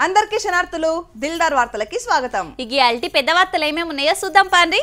అందరికీ శనార్థులు దిల్దార్ వార్తలకి స్వాగతం ఇక అల్టి పెద్ద వార్తలు ఏమేమి ఉన్నాయో చూద్దాం పాండి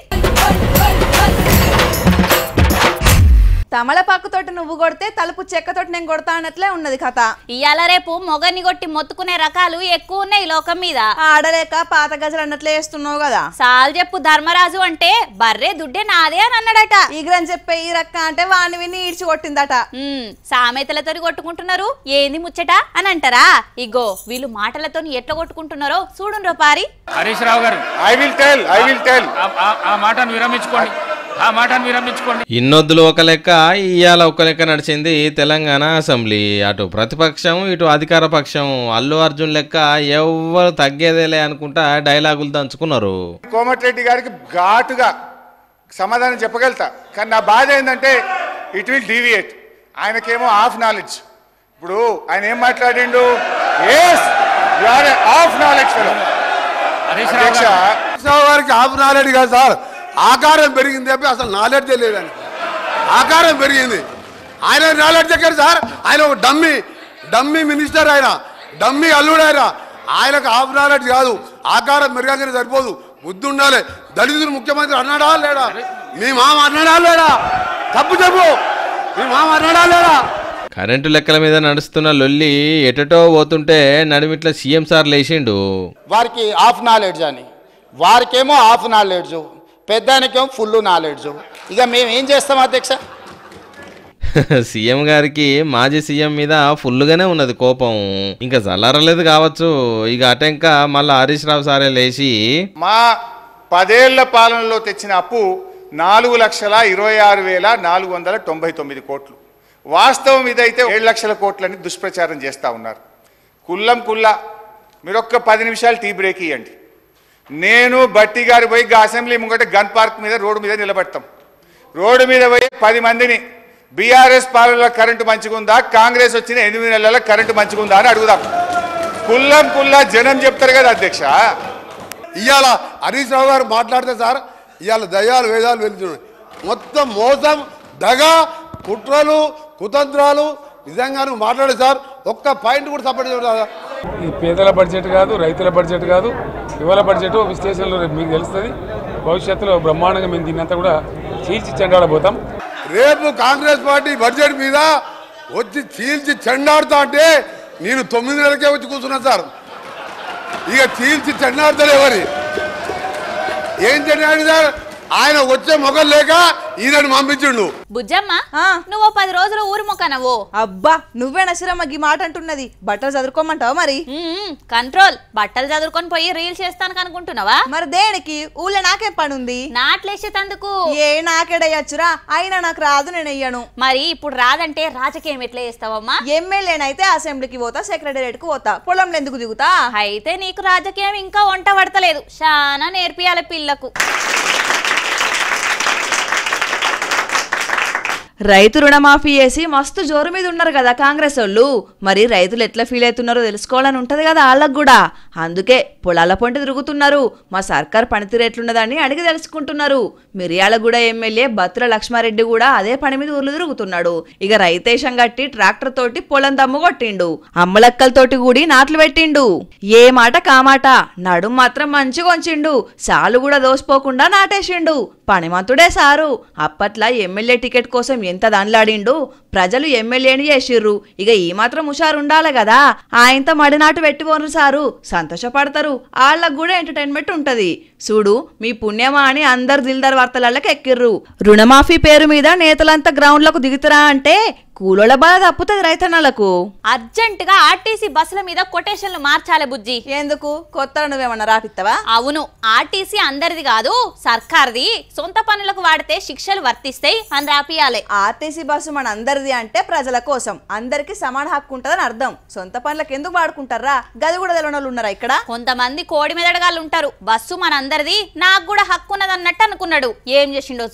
తమలపాకుతోటి నువ్వు కొడితే తలుపు చెక్కతోటి నేను కొడతా అన్నట్లే ఉన్నది కథ ఇవాళ రేపు మొగని కొట్టి మొత్తుకునే రకాలు ఎక్కువ ఉన్నాయి లోకం మీద ఆడలేక పాత గజలు అన్నట్లే వేస్తున్నావు కదా సాల్ చెప్పు ధర్మరాజు అంటే బర్రే దుడ్డే నాదే అని అన్నాడట ఈగ్రని చెప్పే ఈ రక్క అంటే వాడిని విని ఈడ్చి కొట్టిందట ఉమ్, సామెతలతో కొట్టుకుంటున్నారు ఏంది ముచ్చట అని అంటారా ఇగో వీళ్ళు మాటలతోని ఎట్లా కొట్టుకుంటున్నారో చూడుండ్రో పారి Harish Rao garu I will tell I will tell ah- ah- ఆ మాటను విరమించుకోండి ఆ మాటను విరమించుకోండి ఇన్నొద్దులు ఒక లెక్క ఇయ్యాల ఒక లెక్క నడిచింది తెలంగాణ అసెంబ్లీ అటు ప్రతిపక్షం ఇటు అధికార పక్షం అల్లు అర్జున్ లెక్క ఎవ్వరు తగ్గేదేలే అనుకుంటా డైలాగులు దంచుకున్నారు కోమటిరెడ్డి గారికి ఘాటుగా సమాధానం చెప్పగలుగుతా కానీ నా బాధ ఏంటంటే ఇట్ విల్ డీవియేట్ ఆయనకేమో హాఫ్ నాలెడ్జ్ ఇప్పుడు ఆయన ఏం మాట్లాడిండు yes you are half knowledge fellow Harish Rao అధ్యక్ష గారు రావు గారికి హాఫ్ నాలెడ్జ్ కాదు సార్ ఆకారం పెరిగింది తప్పి అసలు నాలెడ్జ్ లేదని ఆకారం పెరిగింది ఆయన నాలెడ్జ్ ఎక్కడ సార్ ఆయన ఒక డమ్మీ డమ్మీ మినిస్టర్ ఆయన డమ్మీ అల్లుడు ఆయన ఆయనకు హాఫ్ నాలెడ్జ్ కాదు ఆకారం పెరగగానే సరిపోదు బుద్ధి ఉండాలి దళితులు ముఖ్యమంత్రి అన్నాడా లేడా మీ మామ అన్నాడా లేడా తప్పు చెప్పు మీ మామ అన్నాడా లేడా కరెంటు లెక్కల మీద నడుస్తున్న లొల్లి ఎటటో పోతుంటే నడిమిట్ల సీఎం సార్ లేచిండు వారికి హాఫ్ నాలెడ్జ్ అని వారికేమో హాఫ్ నాలెడ్జ్ పెద్దానికేమో ఫుల్ నాలెడ్జ్ ఇక మేము ఏం చేస్తాం అధ్యక్ష సీఎం గారికి మాజీ సీఎం మీద ఫుల్గానే ఉన్నది కోపం ఇంకా చల్లారలేదు కావచ్చు ఇక అటెంక మళ్ళీ హరీష్ రావు సారే లేచి మా పదేళ్ల పాలనలో తెచ్చిన అప్పు నాలుగు లక్షల ఇరవై ఆరు వేల నాలుగు వందల తొంభై తొమ్మిది కోట్లు వాస్తవం ఇదైతే ఏడు లక్షల కోట్లని దుష్ప్రచారం చేస్తూ ఉన్నారు కుల్లం కుల్ల మీరు ఒక్క పది నిమిషాలు టీ బ్రేక్ ఇవ్వండి నేను బట్టి గారు పోయి గా అసెంబ్లీ ముంగట గన్ పార్క్ మీద రోడ్డు మీద నిలబడతాం రోడ్డు మీద పోయి పది మందిని బీఆర్ఎస్ పాలనలో కరెంటు మంచిగుందా కాంగ్రెస్ వచ్చిన ఎనిమిది నెలల కరెంటు మంచిగుందా అని అడుగుదాం కుల్లం కుల్లా జనం చెప్తారు కదా అధ్యక్ష ఇవాళ హరీష్ రావు గారు మాట్లాడితే సార్ ఇవాళ దయాలు వేదాలు వెళ్తున్నాయి మొత్తం మోసం దగ కుట్రలు కుతంత్రాలు నిజంగా నువ్వు మాట్లాడే సార్ ఒక్క పాయింట్ కూడా సపోర్ట్ చేయడం ఇది పేదల బడ్జెట్ కాదు రైతుల బడ్జెట్ కాదు యువల బడ్జెట్ విశ్లేషణలో రేపు మీకు తెలుస్తుంది భవిష్యత్తులో బ్రహ్మాండంగా మేము దీన్నంతా కూడా చీల్చి చెండాడబోతాం రేపు కాంగ్రెస్ పార్టీ బడ్జెట్ మీద వచ్చి చీల్చి చెండాడుతా అంటే నేను తొమ్మిది నెలలకే వచ్చి కూర్చున్నా సార్ ఇక చీల్చి చెండాడుతాడు ఎవరి ఏం చెండాడు సార్ ఆయన వచ్చే మొగలు లేక ఈయనని పంపించిండు బుజ్జమ్మ ఆ. నువ్వు ఓ పది రోజులు ఊరు మొక్కనవు అబ్బా నువ్వే నసిరమ్మ గీ మాట అంటున్నది బట్టలు చదువుకోమంటావా మరి కంట్రోల్ బట్టలు చదువుకొని పోయి రీల్స్ చేస్తాను అనుకుంటున్నావా మరి దేనికి ఊళ్ళో నాకేం పని ఉంది నాట్లేసేటందుకు ఏ నాకెడయ్యచ్చురా అయినా నాకు రాదు నేను వెయ్యను మరి ఇప్పుడు రాదంటే రాజకీయం ఎట్లా చేస్తావమ్మా ఎమ్మెల్యేనైతే అసెంబ్లీకి పోతా సెక్రటేరియట్ కు పోతా పొలంలో ఎందుకు దిగుతా అయితే నీకు రాజకీయం ఇంకా వంట పడతలేదు చాలా నేర్పియాలి పిల్లకు రైతు రుణమాఫీ చేసి మస్తు జోరు మీద ఉన్నారు కదా కాంగ్రెస్ వాళ్ళు మరి రైతులు ఎట్లా ఫీల్ అవుతున్నారో తెలుసుకోవాలని ఉంటది కదా వాళ్ళకు కూడా అందుకే పొలాల పొంటి తిరుగుతున్నారు మా సర్కార్ పనితీరు ఎట్లున్నదని అడిగి తెలుసుకుంటున్నారు మిర్యాలగూడ ఎమ్మెల్యే బత్తుల లక్ష్మారెడ్డి కూడా అదే పని మీద ఊర్లు తిరుగుతున్నాడు ఇక రైతేశం కట్టి ట్రాక్టర్ తోటి పొలం దమ్ము కొట్టిండు అమ్మలక్కలతోటి కూడి నాట్లు పెట్టిండు ఏ మాట కామాట నడుం మాత్రం మంచిగా ఉంచిండు సాలు కూడా దోసిపోకుండా నాటేసిండు పనిమంతుడే సారు అప్పట్లా ఎమ్మెల్యే టికెట్ కోసం ఎంత దానిలాడిండు ప్రజలు ఎమ్మెల్యేని చేసిర్రు ఇక ఈ మాత్రం హుషారు ఉండాలి కదా ఆయనతో మడినాటు పెట్టిపోను సారు సంతోషపడతారు వాళ్ళకు కూడా ఎంటర్టైన్మెంట్ ఉంటది చూడు మీ పుణ్యమా అని అందరు దిల్దార్ వార్తలకి ఎక్కిర్రు రుణమాఫీ పేరు మీద నేతలంతా గ్రౌండ్లకు దిగుతారా అంటే కూలోళ్ళ బాధ తప్పుతుంది రైతన్నలకు అర్జెంట్ గా ఆర్టీసీ బస్సుల మీద కొటేషన్లు మార్చాలి బుజ్జి ఎందుకు కొత్త నువ్వేమన్నా రాపిస్తావా అవును ఆర్టీసీ అందరిది కాదు సర్కార్ది సొంత పనులకు వాడితే శిక్షలు వర్తిస్తాయి అని రాపియాలి ఆర్టీసీ బస్సు మన అందరిది అంటే ప్రజల కోసం అందరికి సమాన హక్కు ఉంటదని అర్థం సొంత పనులకు ఎందుకు వాడుకుంటారా గది కూడా తెలియని వాళ్ళు ఉన్నారా ఇక్కడ కొంతమంది కోడి మెదడగాళ్ళు ఉంటారు బస్సు మనందరిది నాకు కూడా హక్కు ఉన్నదన్నట్టు అనుకున్నాడు ఏం చేసిండో చూడు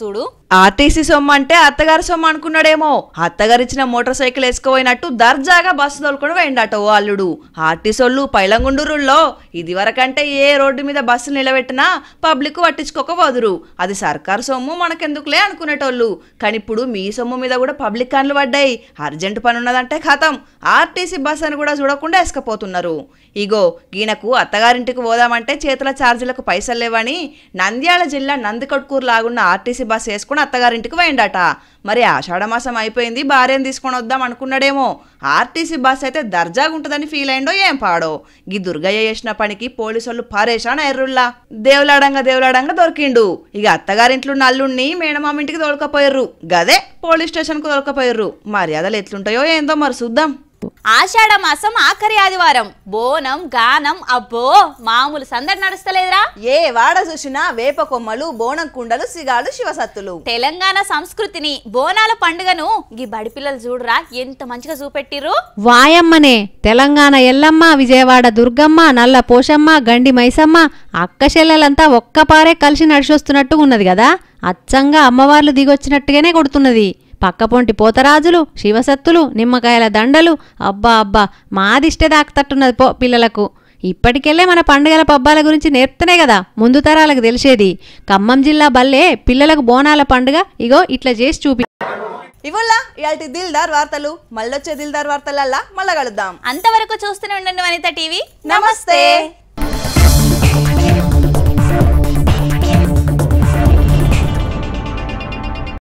ఆర్టీసీ సొమ్ము అంటే అత్తగారి సొమ్ము అనుకున్నాడేమో అత్తగారు ఇచ్చిన మోటార్ సైకిల్ వేసుకుపోయినట్టు దర్జాగా బస్సు తోలుకొని వేయండట ఓ అల్లుడు ఆర్టీసోళ్ళు పైలంగుండూరుల్లో ఇది వరకంటే ఏ రోడ్డు మీద బస్సు నిలబెట్టినా పబ్లిక్ పట్టించుకోకపోదురు అది సర్కారు సొమ్ము మనకెందుకులే అనుకునేటోళ్ళు కానీ ఇప్పుడు మీ సొమ్ము మీద కూడా పబ్లిక్ కాన్లు పడ్డాయి అర్జెంట్ పని ఉన్నదంటే ఖతం ఆర్టీసీ బస్ అని కూడా చూడకుండా వేసుకపోతున్నారు ఇగో ఈయనకు అత్తగారింటికి పోదామంటే చేతుల ఛార్జీలకు పైసలు లేవని నంద్యాల జిల్లా నందికొట్కూరు లాగున్న ఆర్టీసీ బస్ వేసుకుని అత్తగారింటికి పోయిండట మరి ఆషాఢమాసం అయిపోయింది భార్యను తీసుకొని వద్దాం అనుకున్నాడేమో ఆర్టీసీ బస్ అయితే దర్జాగా ఉంటుందని ఫీల్ అయిండో ఏం పాడో ఈ దుర్గయ్య చేసిన పనికి పోలీసులు పారేశాన ఎర్రుల్లా దేవులాడంగా దేవులాడంగా దొరికిండు ఇక అత్తగారింట్లో నల్లుణ్ణి మేనమామ ఇంటికి తోలుకపోయారు గదే పోలీస్ స్టేషన్కు తోలుకపోయారు మర్యాదలు ఎట్లుంటాయో ఏందో మరి చూద్దాం ఆషాఢ మాసం ఆఖరి ఆదివారం బోనం గానం అబ్బో మామూలు సందడి నడుస్తలేదురా ఏ వాడ చూసినా వేప కొమ్మలు బోనం కుండలు సిగాలు శివసత్తులు తెలంగాణ సంస్కృతిని బోనాల పండుగను గీ బడి పిల్లలు చూడరా ఎంత మంచిగా చూపెట్టిర్రు వాయమ్మనే తెలంగాణ ఎల్లమ్మ విజయవాడ దుర్గమ్మ నల్ల పోషమ్మ గండి మైసమ్మ అక్క చెల్లెలంతా ఒక్కపారే కలిసి నడిచొస్తున్నట్టు ఉన్నది కదా అచ్చంగా అమ్మవార్లు దిగొచ్చినట్టుగానే కొడుతున్నది పక్కపొంటి పోతరాజులు శివసత్తులు నిమ్మకాయల దండలు అబ్బా అబ్బా మాదిష్టే దాక్తట్టున్నది పో పిల్లలకు ఇప్పటికెళ్ళే మన పండుగల పబ్బాల గురించి నేర్పుతనే కదా ముందు తరాలకు తెలిసేది ఖమ్మం జిల్లా బల్లే పిల్లలకు బోనాల పండుగ ఇగో ఇట్లా చేసి చూపి ఇవల్ల ఇవాళ దిల్దార్ వార్తలు మళ్ళొచ్చే దిల్దార్ వార్తలల్లా మళ్ళా కలుద్దాం అంతవరకు చూస్తూనే ఉండండి వనిత టీవీ నమస్తే